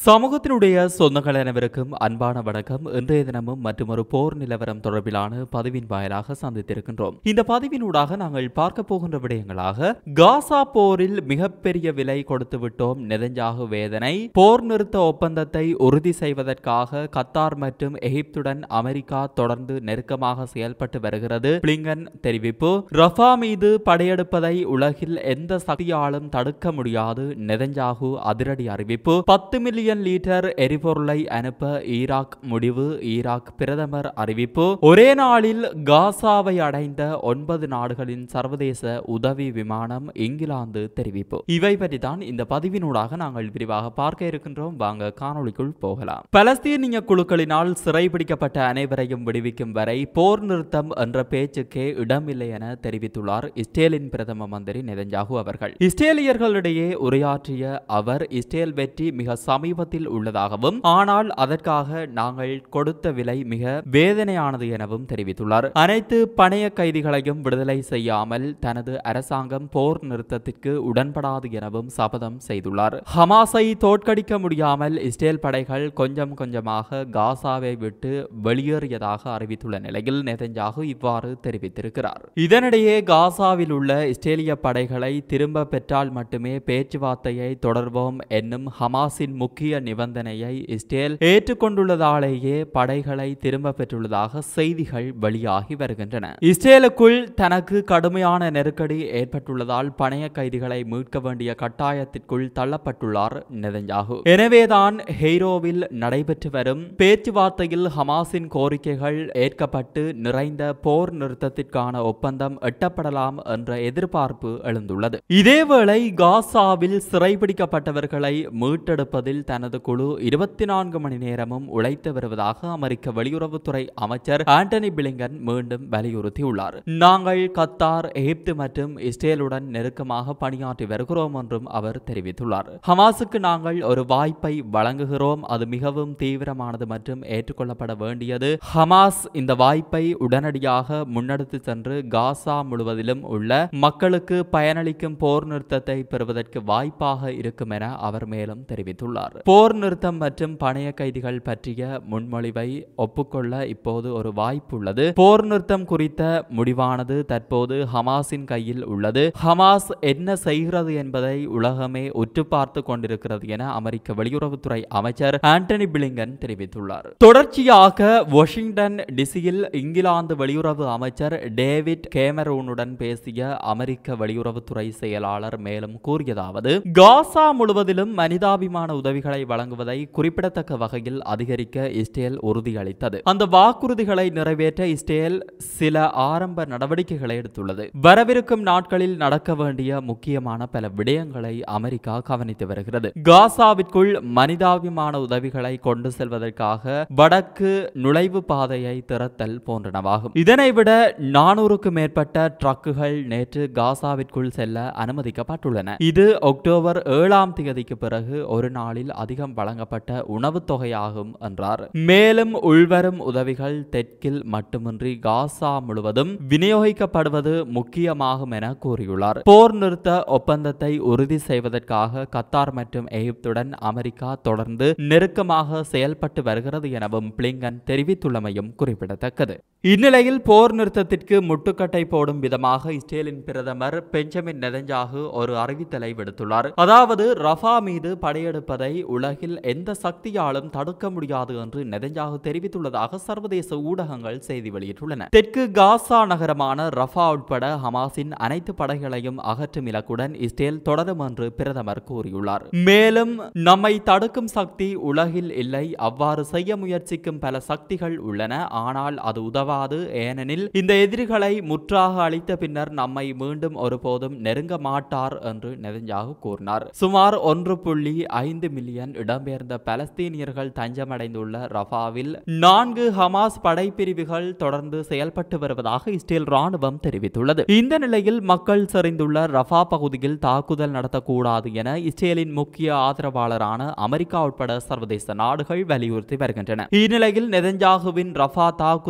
சமூகத்தினுடைய சொந்தங்கள் அனைவருக்கும் அன்பான வணக்கம் இன்றைய தினமும் மற்றொரு போர் நிலவரம் தொடர்பிலான பதிவின் வாயிலாக சந்தித்திருக்கின்றோம் இந்த பதிவினூடாக நாங்கள் பார்க்க போகின்ற விடயங்களாக காசா போரில் மிகப்பெரிய விலை கொடுத்து விட்டோம் நெதஞ்சாகு வேதனை போர் நிறுத்த ஒப்பந்தத்தை உறுதி செய்வதற்காக கத்தார் மற்றும் எகிப்துடன் அமெரிக்கா தொடர்ந்து நெருக்கமாக செயல்பட்டு வருகிறது பிளிங்கன் தெரிவிப்பு ரஃபா மீது படையெடுப்பதை உலகில் எந்த சக்தியாலும் தடுக்க முடியாது நெதஞ்சாகு அதிரடி அறிவிப்பு பத்து மில்லியன் லிட்டர் எரிபொருளை அனுப்ப ஈராக் முடிவு ஈராக் பிரதமர் அறிவிப்பு ஒரே நாளில் காசாவை அடைந்த ஒன்பது நாடுகளின் சர்வதேச உதவி விமானம் இங்கிலாந்து தெரிவிப்பு இவை பற்றி தான் இந்த பதிவினூடாக நாங்கள் விரிவாக பார்க்க இருக்கின்றோம் வாங்க காணொளிக்குள் போகலாம் பலஸ்தீனிய குழுக்களினால் சிறைபிடிக்கப்பட்ட அனைவரையும் விடுவிக்கும் வரை போர் நிறுத்தம் என்ற பேச்சுக்கே இடமில்லை என தெரிவித்துள்ளார் இஸ்ரேலின் பிரதம மந்திரி நெதஞ்சாகு அவர்கள் இஸ்ரேலியர்களிடையே உரையாற்றிய அவர் இஸ்ரேல் வெற்றி மிக சமீபத்தில் உள்ளதாகவும் ஆனால் அதற்காக நாங்கள் கொடுத்த விலை மிக வேதனையானது எனவும் தெரிவித்துள்ளார் அனைத்து பணைய கைதிகளையும் விடுதலை செய்யாமல் தனது அரசாங்கம் போர் நிறுத்தத்திற்கு உடன்படாது எனவும் சபதம் செய்துள்ளார் ஹமாஸை தோற்கடிக்க முடியாமல் இஸ்ரேல் படைகள் கொஞ்சம் கொஞ்சமாக காசாவை விட்டு வெளியேறியதாக அறிவித்துள்ள நிலையில் நெதஞ்சாகு இவ்வாறு தெரிவித்திருக்கிறார் இதனிடையே காசாவில் உள்ள இஸ்ரேலிய படைகளை திரும்ப பெற்றால் மட்டுமே பேச்சுவார்த்தையை தொடர்வோம் என்னும் ஹமாஸின் முக்கிய நிபந்தனையை இஸ்ரேல் ஏற்றுக்கொண்டுள்ளதாலேயே படைகளை திரும்ப பெற்றுள்ளதாக செய்திகள் வெளியாகி வருகின்றன இஸ்ரேலுக்குள் தனக்கு கடுமையான நெருக்கடி ஏற்பட்டுள்ளதால் பணைய கைதிகளை மீட்க வேண்டிய கட்டாயத்திற்குள் தள்ளப்பட்டுள்ளார் நெதஞ்சாகு எனவேதான் ஹெய்ரோவில் நடைபெற்று வரும் பேச்சுவார்த்தையில் ஹமாஸின் கோரிக்கைகள் ஏற்கப்பட்டு நிறைந்த போர் நிறுத்தத்திற்கான ஒப்பந்தம் எட்டப்படலாம் என்ற எதிர்பார்ப்பு எழுந்துள்ளது இதேவேளை காசாவில் சிறைபிடிக்கப்பட்டவர்களை மீட்டெடுப்பதில் தனது குழு இருபத்தி நான்கு மணி நேரமும் உழைத்து வருவதாக அமெரிக்க வெளியுறவுத்துறை அமைச்சர் ஆண்டனி பிளிங்கன் மீண்டும் வலியுறுத்தியுள்ளார் நாங்கள் கத்தார் எகிப்து மற்றும் இஸ்ரேலுடன் நெருக்கமாக பணியாற்றி வருகிறோம் என்றும் அவர் தெரிவித்துள்ளார் ஹமாஸுக்கு நாங்கள் ஒரு வாய்ப்பை வழங்குகிறோம் அது மிகவும் தீவிரமானது மற்றும் ஏற்றுக்கொள்ளப்பட வேண்டியது ஹமாஸ் இந்த வாய்ப்பை உடனடியாக முன்னெடுத்து சென்று காசா முழுவதிலும் உள்ள மக்களுக்கு பயனளிக்கும் போர் நிறுத்தத்தை பெறுவதற்கு வாய்ப்பாக இருக்கும் என அவர் மேலும் தெரிவித்துள்ளார் போர் நிறுத்தம் மற்றும் பணைய கைதிகள் பற்றிய முன்மொழிவை ஒப்புக்கொள்ள இப்போது ஒரு வாய்ப்பு உள்ளது போர் நிறுத்தம் குறித்த முடிவானது தற்போது ஹமாஸின் கையில் உள்ளது ஹமாஸ் என்ன செய்கிறது என்பதை உலகமே உற்று பார்த்து கொண்டிருக்கிறது என அமெரிக்க வெளியுறவுத்துறை அமைச்சர் ஆண்டனி பிளிங்கன் தெரிவித்துள்ளார் தொடர்ச்சியாக வாஷிங்டன் டிசியில் இங்கிலாந்து வெளியுறவு அமைச்சர் டேவிட் கேமரூனுடன் பேசிய அமெரிக்க வெளியுறவுத்துறை செயலாளர் மேலும் கூறியதாவது காசா முழுவதிலும் மனிதாபிமான உதவிகளை வழங்குவதை குறிப்பிடத்தக்க வகையில் அதிகரிக்க இஸ்ரேல் உறுதியளித்தது அந்த வாக்குறுதிகளை நிறைவேற்ற இஸ்ரேல் சில ஆரம்ப நடவடிக்கைகளை எடுத்துள்ளது வரவிருக்கும் நாட்களில் நடக்க வேண்டிய முக்கியமான பல விடயங்களை அமெரிக்கா கவனித்து வருகிறது காசாவிற்குள் மனிதாபிமான உதவிகளை கொண்டு செல்வதற்காக வடக்கு நுழைவு பாதையை திறத்தல் போன்றனவாகும் இதனை விட நானூறுக்கும் மேற்பட்ட ட்ரக்குகள் நேற்று காசாவிற்குள் செல்ல அனுமதிக்கப்பட்டுள்ளன இது அக்டோபர் ஏழாம் தேதிக்கு பிறகு ஒரு நாளில் அதிகம் வழங்கப்பட்ட உணவுத் தொகையாகும் என்றார் மேலும் உள்வரும் உதவிகள் தெற்கில் மட்டுமின்றி காசா முழுவதும் விநியோகிக்கப்படுவது முக்கியமாகும் என கூறியுள்ளார் போர் நிறுத்த ஒப்பந்தத்தை உறுதி செய்வதற்காக கத்தார் மற்றும் எகிப்துடன் அமெரிக்கா தொடர்ந்து நெருக்கமாக செயல்பட்டு வருகிறது எனவும் பிளிங்கன் தெரிவித்துள்ளமையும் குறிப்பிடத்தக்கது இந்நிலையில் போர் நிறுத்தத்திற்கு முட்டுக்கட்டை போடும் விதமாக இஸ்ரேலின் பிரதமர் பெஞ்சமின் நெதஞ்சாகு ஒரு அறிவித்தலை விடுத்துள்ளார் அதாவது ரஃபா மீது படையெடுப்பதை உலகில் எந்த சக்தியாலும் தடுக்க முடியாது என்று நெதஞ்சாகு தெரிவித்துள்ளதாக சர்வதேச ஊடகங்கள் செய்தி வெளியிட்டுள்ளன தெற்கு காசா நகரமான ரஃபா உட்பட ஹமாஸின் அனைத்து படைகளையும் அகற்றும் இலக்குடன் இஸ்ரேல் தொடரும் என்று பிரதமர் கூறியுள்ளார் மேலும் நம்மை தடுக்கும் சக்தி உலகில் இல்லை அவ்வாறு செய்ய முயற்சிக்கும் பல சக்திகள் உள்ளன ஆனால் அது உதவாது ஏனெனில் இந்த எதிரிகளை முற்றாக அழித்த பின்னர் நம்மை மீண்டும் ஒருபோதும் நெருங்க மாட்டார் என்று நெதஞ்சாகு கூறினார் சுமார் ஒன்று புள்ளி ஐந்து மில்லியன் இடம்பெயர்ந்த பலஸ்தீனியர்கள் தஞ்சமடைந்துள்ள ரஃபாவில் நான்கு ஹமாஸ் படைப்பிரிவுகள் தொடர்ந்து செயல்பட்டு வருவதாக இஸ்ரேல் ராணுவம் தெரிவித்துள்ளது இந்த நிலையில் மக்கள் செறிந்துள்ள ரஃபா பகுதியில் தாக்குதல் நடத்தக்கூடாது என இஸ்ரேலின் முக்கிய ஆதரவாளரான அமெரிக்கா உட்பட சர்வதேச நாடுகள் வலியுறுத்தி வருகின்றன இந்நிலையில் நெதஞ்சாகுவின் ரஃபா தாக்குதல் திட்டத்தை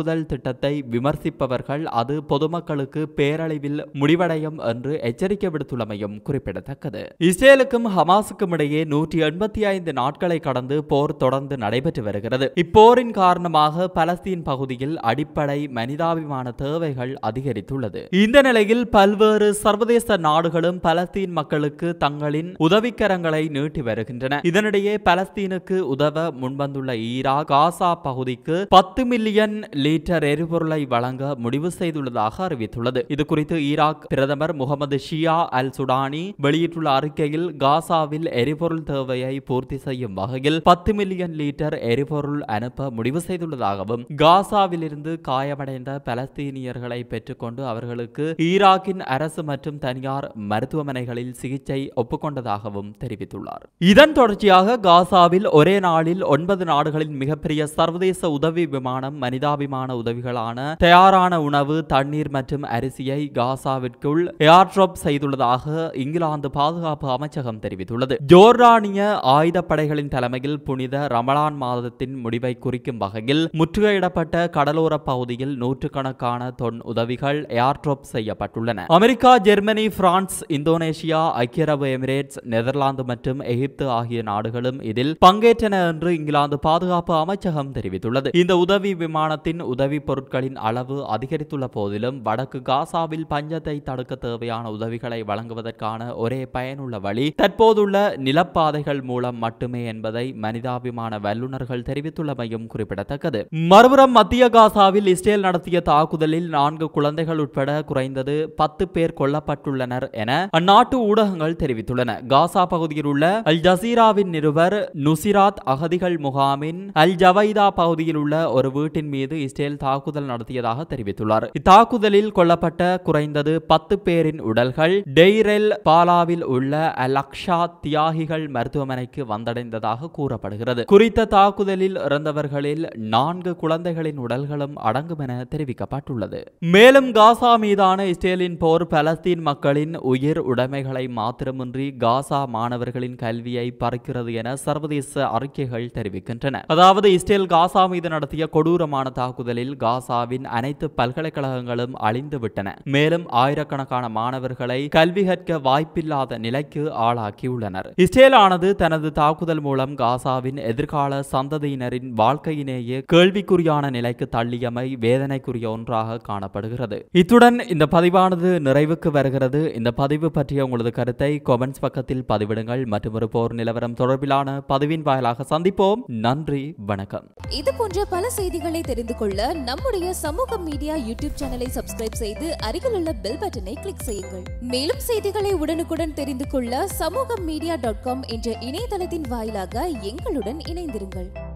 திட்டத்தை விமர்சிப்பவர்கள் அது பொதுமக்களுக்கு பேரழிவில் முடிவடையும் என்று எச்சரிக்கை விடுத்துள்ளமையும் குறிப்பிடத்தக்கது இஸ்ரேலுக்கும் ஹமாஸுக்கும் இடையே நூற்றி எண்பத்தி ஐந்து நாட்களை கடந்து போர் தொடர்ந்து நடைபெற்று வருகிறது இப்போரின் காரணமாக பலஸ்தீன் பகுதியில் அடிப்படை மனிதாபிமான தேவைகள் அதிகரித்துள்ளது இந்த நிலையில் பல்வேறு சர்வதேச நாடுகளும் பலஸ்தீன் மக்களுக்கு தங்களின் உதவிக்கரங்களை நீட்டி வருகின்றன இதனிடையே பலஸ்தீனுக்கு உதவ முன்வந்துள்ள ஈராக் காசா பகுதிக்கு பத்து மில்லியன் லீட்டர் எரிபொருளை வழங்க முடிவு செய்துள்ளதாக அறிவித்துள்ளது இது குறித்து ஈராக் பிரதமர் முகமது ஷியா அல் சுடானி வெளியிட்டுள்ள அறிக்கையில் காசாவில் எரிபொருள் தேவையை பூர்த்தி செய்யும் வகையில் பத்து மில்லியன் லிட்டர் எரிபொருள் அனுப்ப முடிவு செய்துள்ளதாகவும் காசாவிலிருந்து காயமடைந்த பலஸ்தீனியர்களை பெற்றுக்கொண்டு அவர்களுக்கு ஈராக்கின் அரசு மற்றும் தனியார் மருத்துவமனைகளில் சிகிச்சை ஒப்புக்கொண்டதாகவும் தெரிவித்துள்ளார் இதன் தொடர்ச்சியாக காசாவில் ஒரே நாளில் ஒன்பது நாடுகளின் மிகப்பெரிய சர்வதேச உதவி விமானம் மனிதாபிமான உதவிகளான தயாரான உணவு தண்ணீர் மற்றும் அரிசியை காசாவிற்குள் ஏர்ட்ராப் செய்துள்ளதாக இங்கிலாந்து பாதுகாப்பு அமைச்சகம் தெரிவித்துள்ளது ஜோர்டானிய ஆயுதப்படைகளின் தலைமையில் புனித ரமலான் மாதத்தின் முடிவை குறிக்கும் வகையில் முற்றுகையிடப்பட்ட கடலோர பகுதியில் நூற்றுக்கணக்கான தொன் உதவிகள் ஏர்ட்ராப் செய்யப்பட்டுள்ளன அமெரிக்கா ஜெர்மனி பிரான்ஸ் இந்தோனேஷியா ஐக்கிய அரபு எமிரேட்ஸ் நெதர்லாந்து மற்றும் எகிப்து ஆகிய நாடுகளும் இதில் பங்கேற்றன என்று இங்கிலாந்து பாதுகாப்பு அமைச்சகம் தெரிவித்துள்ளது இந்த உதவி விமானத்தின் உதவி பொருட்களின் அளவு அதிகரித்துள்ள போதிலும் வடக்கு காசாவில் பஞ்சத்தை தடுக்க தேவையான உதவிகளை வழங்குவதற்கான ஒரே பயனுள்ள வழி தற்போதுள்ள நிலப்பாதைகள் மூலம் மட்டுமே என்பதை மனிதாபிமான வல்லுநர்கள் தெரிவித்துள்ளமையும் குறிப்பிடத்தக்கது மறுபுறம் மத்திய காசாவில் இஸ்ரேல் நடத்திய தாக்குதலில் நான்கு குழந்தைகள் உட்பட குறைந்தது பத்து பேர் கொல்லப்பட்டுள்ளனர் என அந்நாட்டு ஊடகங்கள் தெரிவித்துள்ளன காசா பகுதியில் உள்ள அல் ஜசீராவின் நிருபர் நுசிராத் அகதிகள் முகாமின் அல் ஜவைதா பகுதியில் உள்ள ஒரு வீட்டின் மீது இஸ்ரேல் தாக்குதல் நடத்தியதாக தெரிவித்துள்ளார் இத்தாக்குதலில் கொல்லப்பட்ட குறைந்தது பத்து பேரின் உடல்கள் டெய்ரெல் பாலாவில் உள்ள அல் அக்ஷா தியாகிகள் மருத்துவமனைக்கு வந்தடைந்ததாக கூறப்படுகிறது குறித்த தாக்குதலில் இறந்தவர்களில் நான்கு குழந்தைகளின் உடல்களும் அடங்கும் என தெரிவிக்கப்பட்டுள்ளது மேலும் காசா மீதான இஸ்ரேலின் போர் பலஸ்தீன் மக்களின் உயிர் உடைமைகளை மாத்திரமின்றி காசா மாணவர்களின் கல்வியை பறிக்கிறது என சர்வதேச அறிக்கைகள் தெரிவிக்கின்றன அதாவது இஸ்ரேல் காசா மீது நடத்திய கொடூரமான தாக்குதலில் காசாவின் அனைத்து பல்கலைக்கழகங்களும் அழிந்து விட்டன மேலும் ஆயிரக்கணக்கான மாணவர்களை கல்வி கற்க வாய்ப்பில்லாத நிலைக்கு ஆளாக்கியுள்ளனர் இஸ்ரேல் ஆனது தனது தாக்குதல் மூலம் காசாவின் எதிர்கால சந்ததியினரின் வாழ்க்கையினேயே கேள்விக்குறியான நிலைக்கு தள்ளியமை வேதனைக்குரிய ஒன்றாக காணப்படுகிறது இத்துடன் இந்த பதிவானது நிறைவுக்கு வருகிறது இந்த பதிவு பற்றிய உங்களது கருத்தை கொமெண்ட்ஸ் பக்கத்தில் பதிவிடுங்கள் மற்றும் ஒரு போர் நிலவரம் தொடர்பிலான பதிவின் வாயிலாக சந்திப்போம் நன்றி வணக்கம் இது போன்ற பல செய்திகளை தெரிந்து கொள்ள நம்முடைய சமூக மீடியா யூடியூப் சேனலை சப்ஸ்கிரைப் செய்து அருகிலுள்ள பெல் பட்டனை கிளிக் செய்யுங்கள் மேலும் செய்திகளை உடனுக்குடன் தெரிந்து கொள்ள சமூக மீடியா டாட் காம் என்ற இணையதளத்தின் வாயிலாக எங்களுடன் இணைந்திருங்கள்